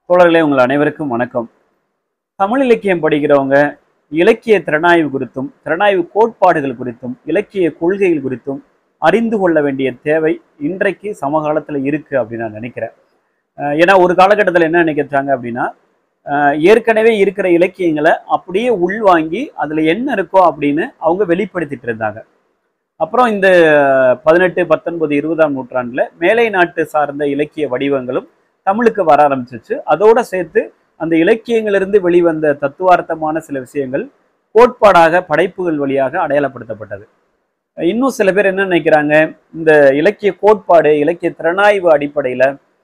தோழர்களே உங்கள் அனைவருக்கும் வணக்கம் தமிழ் இலக்கியம் படிக்கிறவங்க இலக்கிய திறனாய்வு குறித்தும் திறனாய்வு கோட்பாடுகள் குறித்தும் இலக்கிய கொள்கைகள் குறித்தும் அறிந்து கொள்ள வேண்டிய தேவை இன்றைக்கு சமகாலத்தில் இருக்கு அப்படின்னு நான் நினைக்கிறேன் அஹ் ஏன்னா ஒரு காலகட்டத்தில் என்ன நினைக்கிறாங்க அப்படின்னா அஹ் ஏற்கனவே இருக்கிற இலக்கியங்களை அப்படியே உள்வாங்கி அதில் என்ன இருக்கோ அப்படின்னு அவங்க வெளிப்படுத்திட்டு இருந்தாங்க அப்புறம் இந்த பதினெட்டு பத்தொன்பது இருபதாம் நூற்றாண்டுல மேலை நாட்டு சார்ந்த இலக்கிய வடிவங்களும் தமிழுக்கு வர ஆரம்பிச்சிச்சு அதோட சேர்த்து அந்த இலக்கியங்களிலிருந்து வெளிவந்த தத்துவார்த்தமான சில விஷயங்கள் கோட்பாடாக படைப்புகள் வழியாக அடையாளப்படுத்தப்பட்டது இன்னும் சில பேர் என்ன நினைக்கிறாங்க இந்த இலக்கிய கோட்பாடு இலக்கிய திறனாய்வு அடிப்படையில்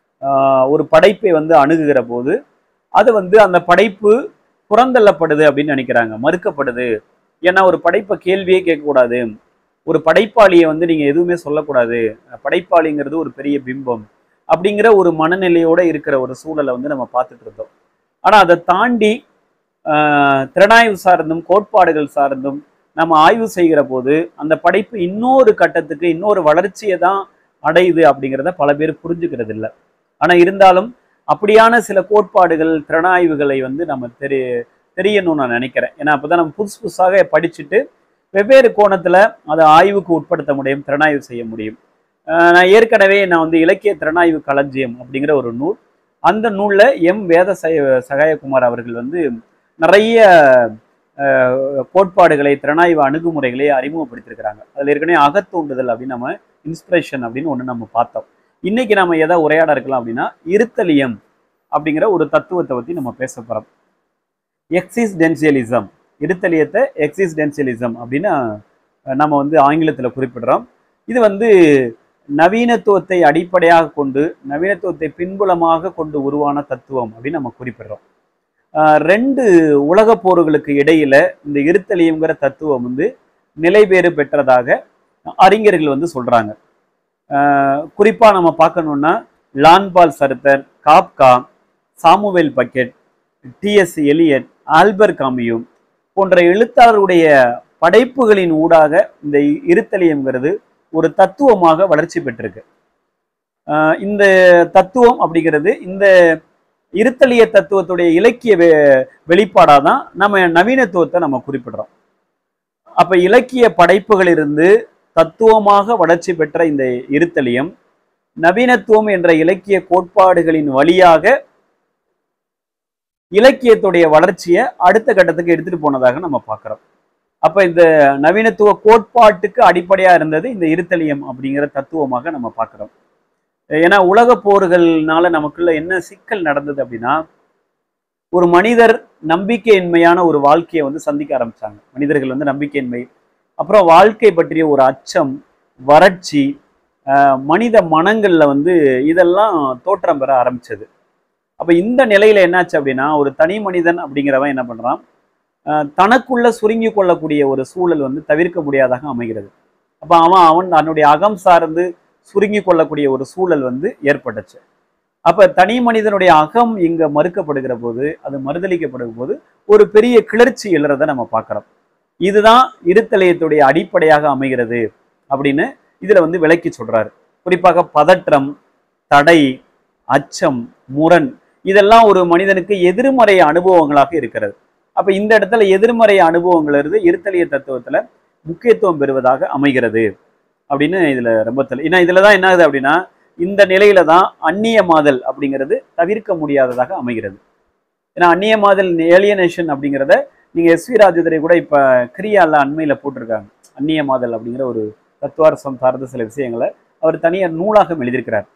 ஒரு படைப்பை வந்து அணுகுகிற போது அது வந்து அந்த படைப்பு புறந்தள்ளப்படுது அப்படின்னு நினைக்கிறாங்க மறுக்கப்படுது ஏன்னா ஒரு படைப்பை கேள்வியே கேட்கக்கூடாது ஒரு படைப்பாளியை வந்து நீங்க எதுவுமே சொல்லக்கூடாது படைப்பாளிங்கிறது ஒரு பெரிய பிம்பம் அப்படிங்கிற ஒரு மனநிலையோட இருக்கிற ஒரு சூழலை வந்து நம்ம பார்த்துட்டு இருந்தோம் ஆனா அதை தாண்டி ஆஹ், திறனாய்வு சார்ந்தும் கோட்பாடுகள் சார்ந்தும் நம்ம ஆய்வு செய்கிற போது அந்த படைப்பு இன்னொரு கட்டத்துக்கு இன்னொரு வளர்ச்சியை தான் அடையுது அப்படிங்கிறத பல பேர் புரிஞ்சுக்கிறது இல்லை ஆனா இருந்தாலும் அப்படியான சில கோட்பாடுகள் திறனாய்வுகளை வந்து நம்ம தெரி தெரியணும்னு நான் நினைக்கிறேன் ஏன்னா அப்பதான் நம்ம புதுசு புதுசாக படிச்சுட்டு வெவ்வேறு கோணத்துல அதை ஆய்வுக்கு உட்படுத்த முடியும் திறனாய்வு செய்ய முடியும் அஹ் நான் ஏற்கனவே நான் வந்து இலக்கிய திறனாய்வு களஞ்சியம் அப்படிங்கிற ஒரு நூல் அந்த நூல்ல எம் வேத சய- சகாயகுமார் அவர்கள் வந்து நிறைய அஹ், கோட்பாடுகளை திறனாய்வு அணுகுமுறைகளை அறிமுகப்படுத்தியிருக்கிறாங்க அதுல ஏற்கனவே அகத்தூண்டுதல் அப்படின்னு நம்ம இன்ஸ்பிரேஷன் அப்படின்னு ஒன்று நம்ம பார்த்தோம் இன்னைக்கு நம்ம எதை உரையாட இருக்கலாம் அப்படின்னா இருத்தலியம் அப்படிங்கிற ஒரு தத்துவத்தை பத்தி நம்ம பேச போறோம் எக்ஸிஸ்டென்சியலிசம் இருத்தலியத்தை எக்ஸிஸ்டென்சியலிசம் அப்படின்னு அஹ், நம்ம வந்து ஆங்கிலத்தில் குறிப்பிடுறோம் இது வந்து நவீனத்துவத்தை அடிப்படையாக கொண்டு நவீனத்துவத்தை பின்புலமாக கொண்டு உருவான தத்துவம் அப்படின்னு நம்ம குறிப்பிடுறோம் அஹ், ரெண்டு உலகப் போர்களுக்கு இடையில இந்த இருத்தலியம்ங்கிற தத்துவம் வந்து நிலைபேறு பெற்றதாக அறிஞர்கள் வந்து சொல்றாங்க அஹ், குறிப்பா நம்ம பார்க்கணும்னா Jean Paul Sartre Kafka Samuel Beckett T S Eliot Albert Camus போன்ற எழுத்தாளருடைய படைப்புகளின் ஊடாக இந்த இருத்தலியம்ங்கிறது ஒரு தத்துவமாக வளர்ச்சி பெற்றிருக்கு ஆஹ் இந்த தத்துவம் அப்படிங்கிறது இந்த இருத்தலிய தத்துவத்துடைய இலக்கிய வெ வெளிப்பாடாக தான் நம்ம நவீனத்துவத்தை நம்ம குறிப்பிடுறோம் அப்ப இலக்கிய படைப்புகளிலிருந்து தத்துவமாக வளர்ச்சி பெற்ற இந்த இருத்தலியம் நவீனத்துவம் என்ற இலக்கிய கோட்பாடுகளின் வழியாக இலக்கியத்துடைய வளர்ச்சியை அடுத்த கட்டத்துக்கு எடுத்துட்டு போனதாக நம்ம பார்க்கிறோம் அப்ப இந்த நவீனத்துவ கோட்பாட்டுக்கு அடிப்படையா இருந்தது இந்த இருத்தலியம் அப்படிங்கிற தத்துவமாக நம்ம பார்க்கிறோம் ஏன்னா உலக போர்கள்னால நமக்குள்ள என்ன சிக்கல் நடந்தது அப்படின்னா ஒரு மனிதர் நம்பிக்கையின்மையான ஒரு வாழ்க்கையை வந்து சந்திக்க ஆரம்பிச்சாங்க மனிதர்கள் வந்து நம்பிக்கையின்மை அப்புறம் வாழ்க்கை பற்றிய ஒரு அச்சம் வறட்சி ஆஹ் மனித மனங்கள்ல வந்து இதெல்லாம் தோற்றம் பெற ஆரம்பிச்சது அப்ப இந்த நிலையில என்னாச்சு அப்படின்னா ஒரு தனி மனிதன் அப்படிங்கிறவன் என்ன பண்றான் ஆஹ் தனக்குள்ள சுருங்கி கொள்ளக்கூடிய ஒரு சூழல் வந்து தவிர்க்க முடியாதாக அமைகிறது அப்ப அவன் அவன் தன்னுடைய அகம் சார்ந்து சுருங்கி கொள்ளக்கூடிய ஒரு சூழல் வந்து ஏற்பட்டுச்சு அப்ப தனி மனிதனுடைய அகம் இங்க மறுக்கப்படுகிற போது அது மறுதளிக்கப்படுகிற போது ஒரு பெரிய கிளர்ச்சி எழுறத நம்ம பார்க்கிறோம் இதுதான் இருத்தலையத்துடைய அடிப்படையாக அமைகிறது அப்படின்னு இதுல வந்து விளக்கி சொல்றாரு குறிப்பாக பதற்றம் தடை அச்சம் முரண் இதெல்லாம் ஒரு மனிதனுக்கு எதிர்மறை அனுபவங்களாக இருக்கிறது அப்ப இந்த இடத்துல எதிர்மறை அனுபவங்கள் இருந்து இருத்தலிய தத்துவத்துல முக்கியத்துவம் பெறுவதாக அமைகிறது அப்படின்னு இதுல ரொம்ப தெளி ஏன்னா இதுலதான் என்ன ஆகுது அப்படின்னா இந்த நிலையில தான் அந்நிய மாதல் அப்படிங்கிறது தவிர்க்க முடியாததாக அமைகிறது ஏன்னா அந்நிய மாதல் ஏலியனேஷன் அப்படிங்கிறத நீங்க எஸ் வி ராஜதுரை கூட இப்ப கிரியால அண்மையில போட்டிருக்காங்க அந்நிய மாதல் அப்படிங்கிற ஒரு தத்துவாரசம் சார்ந்த சில விஷயங்களை அவர் தனியார் நூலாக எழுதியிருக்கிறார்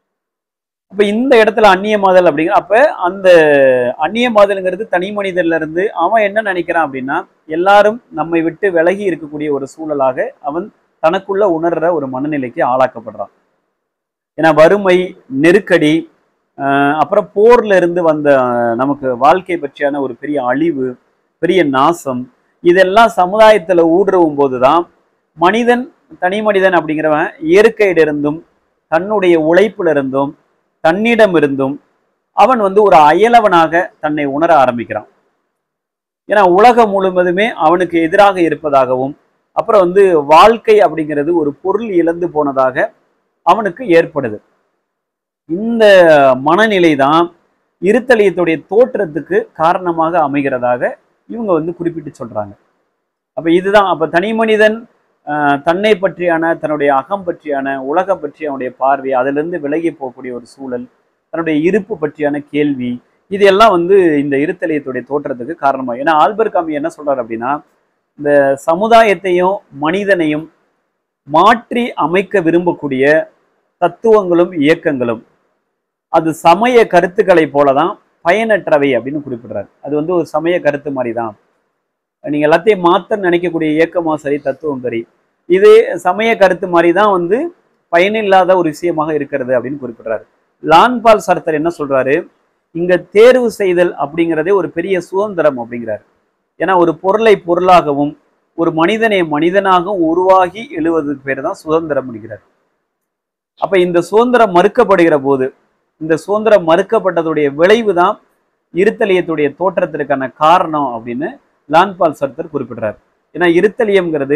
அப்ப இந்த இடத்துல அந்நிய மாதல் அப்படிங்கிற அப்ப அந்த அந்நிய மாதல்ங்கிறது தனி மனிதன்ல இருந்து அவன் என்ன நினைக்கிறான் அப்படின்னா எல்லாரும் நம்மை விட்டு விலகி இருக்கக்கூடிய ஒரு சூழலாக அவன் தனக்குள்ள உணர்ற ஒரு மனநிலைக்கு ஆளாக்கப்படுறான் ஏன்னா வறுமை நெருக்கடி ஆஹ் அப்புறம் போர்ல இருந்து வந்த ஆஹ் நமக்கு வாழ்க்கை பற்றியான ஒரு பெரிய அழிவு பெரிய நாசம் இதெல்லாம் சமுதாயத்துல ஊடுருவும் போதுதான் மனிதன் தனி மனிதன் அப்படிங்கிறவன் இயற்கையிலிருந்தும் தன்னுடைய உழைப்புல இருந்தும் தன்னிடம் இருந்தும் அவன் வந்து ஒரு அயலவனாக தன்னை உணர ஆரம்பிக்கிறான் ஏன்னா உலகம் முழுவதுமே அவனுக்கு எதிராக இருப்பதாகவும் அப்புறம் வந்து வாழ்க்கை அப்படிங்கிறது ஒரு பொருள் இழந்து போனதாக அவனுக்கு ஏற்படுது இந்த மனநிலை தான் இருத்தலியத்துடைய தோற்றத்துக்கு காரணமாக அமைகிறதாக இவங்க வந்து குறிப்பிட்டு சொல்றாங்க அப்ப இதுதான் அப்ப தனி மனிதன் ஆஹ், தன்னை பற்றியான தன்னுடைய அகம் பற்றியான உலகம் பற்றிய அவனுடைய பார்வை அதிலிருந்து விலகி போகக்கூடிய ஒரு சூழல் தன்னுடைய இருப்பு பற்றியான கேள்வி இது எல்லாம் வந்து இந்த இருத்தலியத்துடைய தோற்றத்துக்கு காரணமாக ஏன்னா ஆல்பர்ட் காமி என்ன சொல்றாரு அப்படின்னா இந்த சமுதாயத்தையும் மனிதனையும் மாற்றி அமைக்க விரும்பக்கூடிய தத்துவங்களும் இயக்கங்களும் அது சமய கருத்துக்களை போலதான் பயனற்றவை அப்படின்னு குறிப்பிடுறாரு அது வந்து ஒரு சமய கருத்து மாதிரி தான் நீங்க எல்லாத்தையும் மாத்த நினைக்கக்கூடிய இயக்கமா சரி தத்துவம் சரி இது சமய கருத்து மாதிரி தான் வந்து பயனில்லாத ஒரு விஷயமாக இருக்கிறது அப்படின்னு குறிப்பிடுறாரு லான்பால் சர்த்தர் என்ன சொல்றாரு இங்க தேர்வு செய்தல் அப்படிங்கிறதே ஒரு பெரிய சுதந்திரம் அப்படிங்கிறாரு ஏன்னா ஒரு பொருளை பொருளாகவும் ஒரு மனிதனை மனிதனாகவும் உருவாகி எழுவதுக்கு பேர் தான் சுதந்திரம் அப்படிங்கிறார் அப்ப இந்த சுதந்திரம் மறுக்கப்படுகிற போது இந்த சுதந்திரம் மறுக்கப்பட்டதுடைய விளைவு தான் இருத்தலியத்துடைய தோற்றத்திற்கான காரணம் அப்படின்னு லான்பால் சர்த்தர் குறிப்பிடுறார் ஏன்னா இருத்தலியம்ங்கிறது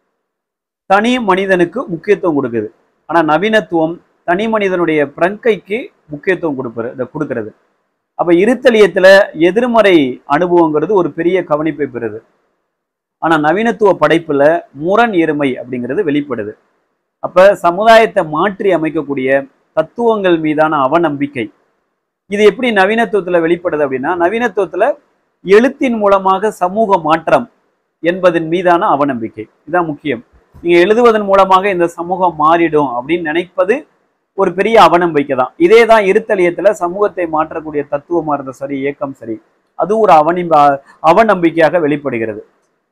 தனி மனிதனுக்கு முக்கியத்துவம் கொடுக்குது ஆனா நவீனத்துவம் தனி மனிதனுடைய பிரங்கைக்கு முக்கியத்துவம் கொடுப்பது கொடுக்கிறது அப்ப இருத்தலியத்துல எதிர்மறை அனுபவங்கிறது ஒரு பெரிய கவனிப்பை பெறுது ஆனா நவீனத்துவ படைப்புல முரண் எருமை அப்படிங்கிறது வெளிப்படுது அப்ப சமுதாயத்தை மாற்றி அமைக்கக்கூடிய தத்துவங்கள் மீதான அவநம்பிக்கை இது எப்படி நவீனத்துவத்துல வெளிப்படுது அப்படின்னா நவீனத்துவத்துல எழுத்தின் மூலமாக சமூக மாற்றம் என்பதன் மீதான அவநம்பிக்கை இதுதான் முக்கியம் நீங்க எழுதுவதன் மூலமாக இந்த சமூகம் மாறிடும் அப்படின்னு நினைப்பது ஒரு பெரிய அவநம்பிக்கை தான் இதே தான் இருத்தலியத்துல சமூகத்தை மாற்றக்கூடிய தத்துவமா இருந்த சரி இயக்கம் சரி அது ஒரு அவனிம்ப அவநம்பிக்கையாக வெளிப்படுகிறது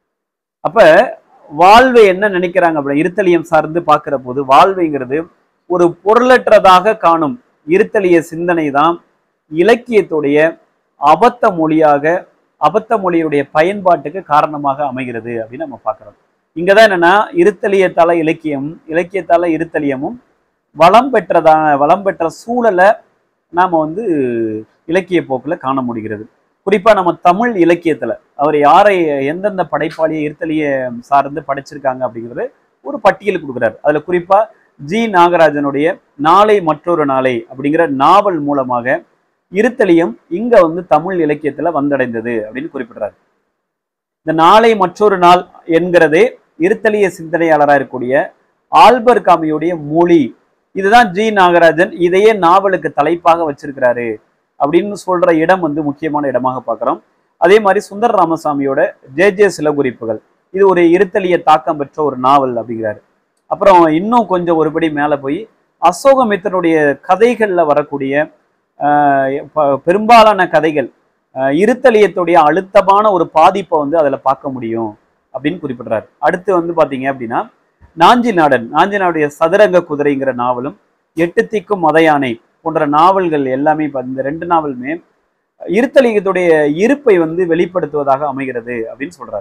அப்ப வாழ்வை என்ன நினைக்கிறாங்க அப்படின்னா இருத்தலியம் சார்ந்து பார்க்கிற போது வாழ்வைங்கிறது ஒரு பொருளற்றதாக காணும் இருத்தலிய சிந்தனை தான் இலக்கியத்துடைய அபத்த மொழியாக அபத்த மொழியுடைய பயன்பாட்டுக்கு காரணமாக அமைகிறது அப்படின்னு நம்ம பார்க்கிறோம் இங்கதான் என்னன்னா இருத்தலியத்தால இலக்கியம் இலக்கியத்தால இருத்தலியமும் வளம் பெற்றதான வளம் பெற்ற சூழலை நாம வந்து இலக்கிய போக்குல காண முடிகிறது குறிப்பா நம்ம தமிழ் இலக்கியத்துல அவர் யாரை எந்தெந்த படைப்பாளியை இருத்தலிய சார்ந்து படைச்சிருக்காங்க அப்படிங்கிறது ஒரு பட்டியல் கொடுக்குறாரு அதுல குறிப்பா ஜி நாகராஜனுடைய நாளை மற்றொரு நாளை அப்படிங்கிற நாவல் மூலமாக இருத்தலியம் இங்க வந்து தமிழ் இலக்கியத்துல வந்தடைந்தது அப்படின்னு குறிப்பிடுறாரு இந்த நாளை மற்றொரு நாள் என்கிறதே இருத்தலிய சிந்தனையாளராக இருக்கக்கூடிய ஆல்பர் காமியுடைய மொழி இதுதான் ஜி நாகராஜன் இதையே நாவலுக்கு தலைப்பாக வச்சிருக்கிறாரு அப்படின்னு சொல்ற இடம் வந்து முக்கியமான இடமாக பார்க்கிறோம் அதே மாதிரி சுந்தர ராமசாமியோட ஜே ஜே சிலகுறிப்புகள் இது ஒரு இருத்தலிய தாக்கம் பெற்ற ஒரு நாவல் அப்படிங்கிறாரு அப்புறம் இன்னும் கொஞ்சம் ஒருபடி மேலே போய் அசோகமித்தனுடைய கதைகள்ல வரக்கூடிய ஆஹ் ப- பெரும்பாலான கதைகள் ஆஹ் இருத்தலியத்துடைய அழுத்தமான ஒரு பாதிப்பை வந்து அதில் பார்க்க முடியும் அப்படின்னு குறிப்பிடுறாரு அடுத்து வந்து பார்த்தீங்க அப்படின்னா நாஞ்சி நாடன் நாஞ்சி நாடுடைய சதுரங்க குதிரைங்கிற நாவலும் எட்டு திக்கும் மதையானை போன்ற நாவல்கள் எல்லாமே இப்ப இந்த ரெண்டு நாவலுமே இருத்தலியத்துடைய இருப்பை வந்து வெளிப்படுத்துவதாக அமைகிறது அப்படின்னு சொல்றாரு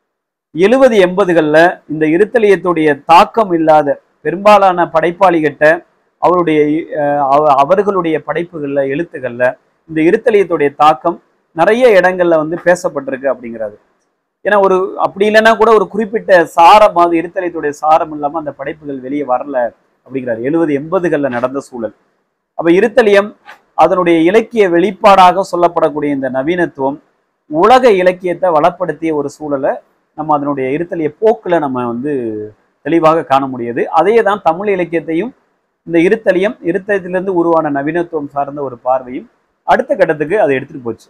எழுபது எண்பதுகள்ல இந்த இருத்தலியத்துடைய தாக்கம் இல்லாத பெரும்பாலான படைப்பாளிகிட்ட அவருடைய அஹ், அவ- அவர்களுடைய படைப்புகள்ல எழுத்துக்கள்ல இந்த இருத்தலியத்துடைய தாக்கம் நிறைய இடங்கள்ல வந்து பேசப்பட்டிருக்கு அப்படிங்கிறது ஏன்னா ஒரு அப்படி இல்லைன்னா கூட ஒரு குறிப்பிட்ட சாரம் அது இருத்தலியத்துடைய சாரம் இல்லாம அந்த படைப்புகள் வெளியே வரல அப்படிங்கிறாரு எழுபது எண்பதுகள்ல நடந்த சூழல் அப்ப இருத்தலியம் அதனுடைய இலக்கிய வெளிப்பாடாக சொல்லப்படக்கூடிய இந்த நவீனத்துவம் உலக இலக்கியத்தை வளப்படுத்திய ஒரு சூழலை நம்ம அதனுடைய இருத்தலிய போக்குல நம்ம வந்து தெளிவாக காண முடியுது அதே தான் தமிழ் இலக்கியத்தையும் இந்த இருத்தலியம் இருத்தலியத்திலிருந்து உருவான நவீனத்துவம் சார்ந்த ஒரு பார்வையும் அடுத்த கட்டத்துக்கு அதை எடுத்துட்டு போச்சு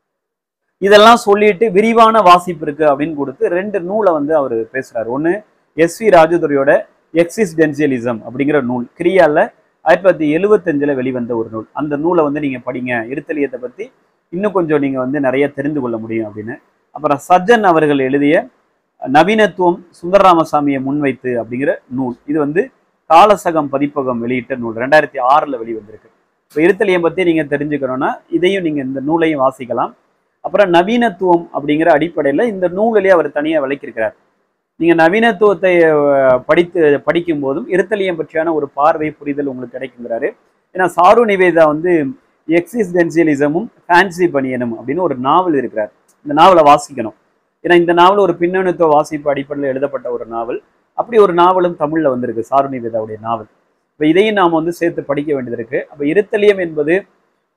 இதெல்லாம் சொல்லிட்டு விரிவான வாசிப்பு இருக்கு அப்படின்னு கொடுத்து ரெண்டு நூலை வந்து அவர் பேசுறாரு ஒன்று எஸ் வி ராஜதுரையோட எக்ஸிஸ்டென்சியலிசம் அப்படிங்கிற நூல் கிரியால ஆயிரத்தி தொள்ளாயிரத்தி எழுவத்தஞ்சில் வெளிவந்த ஒரு நூல் அந்த நூலை வந்து நீங்க படிங்க இருத்தலியத்தை பத்தி இன்னும் கொஞ்சம் நீங்க வந்து நிறைய தெரிந்து கொள்ள முடியும் அப்படின்னு அப்புறம் சஜ்ஜன் அவர்கள் எழுதிய நவீனத்துவம் சுந்தரராமசாமியை முன்வைத்து அப்படிங்கிற நூல் இது வந்து காலசகம் பதிப்பகம் வெளியிட்ட நூல் ரெண்டாயிரத்தி ஆறுல வெளிவந்திருக்கு இப்போ இருத்தலியம் பத்தி நீங்க தெரிஞ்சுக்கணும்னா இதையும் நீங்க இந்த நூலையும் வாசிக்கலாம் அப்புறம் நவீனத்துவம் அப்படிங்கிற அடிப்படையில் இந்த நூலிலே அவர் தனியாக விளக்கியிருக்கிறார் நீங்க நவீனத்துவத்தை அஹ், படித்து படிக்கும் போதும் இருத்தலியம் பற்றியான ஒரு பார்வை புரிதல் உங்களுக்கு கிடைக்குங்கிறாரு ஏன்னா சாரு நிவேதா வந்து எக்ஸிஸ்டென்சியலிசமும் ஃபேன்சி பனியனும் அப்படின்னு ஒரு நாவல் இருக்கிறார் இந்த நாவலை வாசிக்கணும் ஏன்னா இந்த நாவல் ஒரு பின்னணுத்துவ வாசிப்பு அடிப்படையில் எழுதப்பட்ட ஒரு நாவல் அப்படி ஒரு நாவலும் தமிழ்ல வந்திருக்கு சாரு நிவேதாவுடைய நாவல் இப்போ இதையும் நாம் வந்து சேர்த்து படிக்க வேண்டியது இருக்கு அப்போ இருத்தலியம் என்பது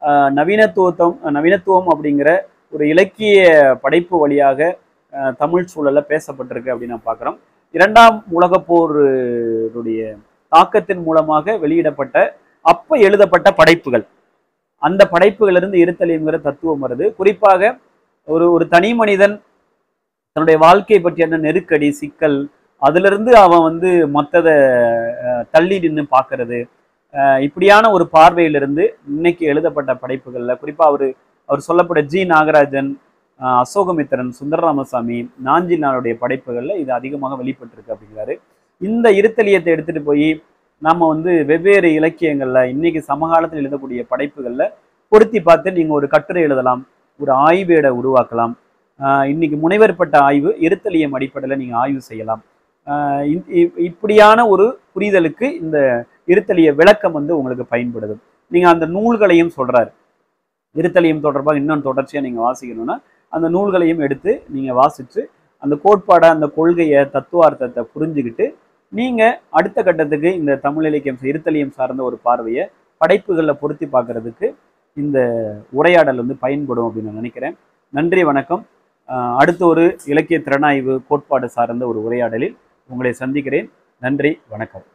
ஆஹ் நவீனத்துவத்தம் நவீனத்துவம் அப்படிங்கிற ஒரு இலக்கிய படைப்பு வழியாக ஆஹ் தமிழ் சூழல்ல பேசப்பட்டிருக்கு அப்படின்னு நம்ம பார்க்குறோம் இரண்டாம் உலகப் போருடைய தாக்கத்தின் மூலமாக வெளியிடப்பட்ட அப்ப எழுதப்பட்ட படைப்புகள் அந்த படைப்புகளிலிருந்து இருத்தலிங்கிற தத்துவம் வருது குறிப்பாக ஒரு ஒரு தனி மனிதன் தன்னுடைய வாழ்க்கை பற்றியான நெருக்கடி சிக்கல் அதிலிருந்து அவன் வந்து மற்றதை தள்ளி நின்று பார்க்கறது அஹ் இப்படியான ஒரு பார்வையிலிருந்து இன்னைக்கு எழுதப்பட்ட படைப்புகளில் குறிப்பாக அவர் அவர் சொல்லப்பட்ட ஜி நாகராஜன் அஹ் அசோகமித்திரன் சுந்தரராமசாமி நாஞ்சிலானுடைய படைப்புகளில் இது அதிகமாக வெளிப்பட்டிருக்கு அப்படிங்கிறாரு இந்த இருத்தலியத்தை எடுத்துட்டு போய் நாம வந்து வெவ்வேறு இலக்கியங்கள்ல இன்னைக்கு சமகாலத்தில் எழுதக்கூடிய படைப்புகளில் பொருத்தி பார்த்து நீங்க ஒரு கட்டுரை எழுதலாம் ஒரு ஆய்வேடை உருவாக்கலாம் ஆஹ் இன்னைக்கு முனைவர் பட்ட ஆய்வு இருத்தலியம் அடிப்படையில் நீங்க ஆய்வு செய்யலாம் ஆஹ் இ- இ- இப்படியான ஒரு புரிதலுக்கு இந்த இருத்தலிய விளக்கம் வந்து உங்களுக்கு பயன்படுது நீங்க அந்த நூல்களையும் சொல்றாரு இருத்தலியம் தொடர்பாக இன்னும் தொடர்ச்சியா நீங்க வாசிக்கணும்னா அந்த நூல்களையும் எடுத்து நீங்க வாசிச்சு அந்த கோட்பாடை அந்த கொள்கையை தத்துவார்த்தத்தை புரிஞ்சுக்கிட்டு நீங்க அடுத்த கட்டத்துக்கு இந்த தமிழ் இலக்கியம் இருத்தலியம் சார்ந்த ஒரு பார்வையை படைப்புகளில் பொருத்தி பார்க்கறதுக்கு இந்த உரையாடல் வந்து பயன்படும் அப்படின்னு நான் நினைக்கிறேன் நன்றி வணக்கம் ஆஹ் அடுத்த ஒரு இலக்கிய திறனாய்வு கோட்பாடு சார்ந்த ஒரு உரையாடலில் உங்களை சந்திக்கிறேன் நன்றி வணக்கம்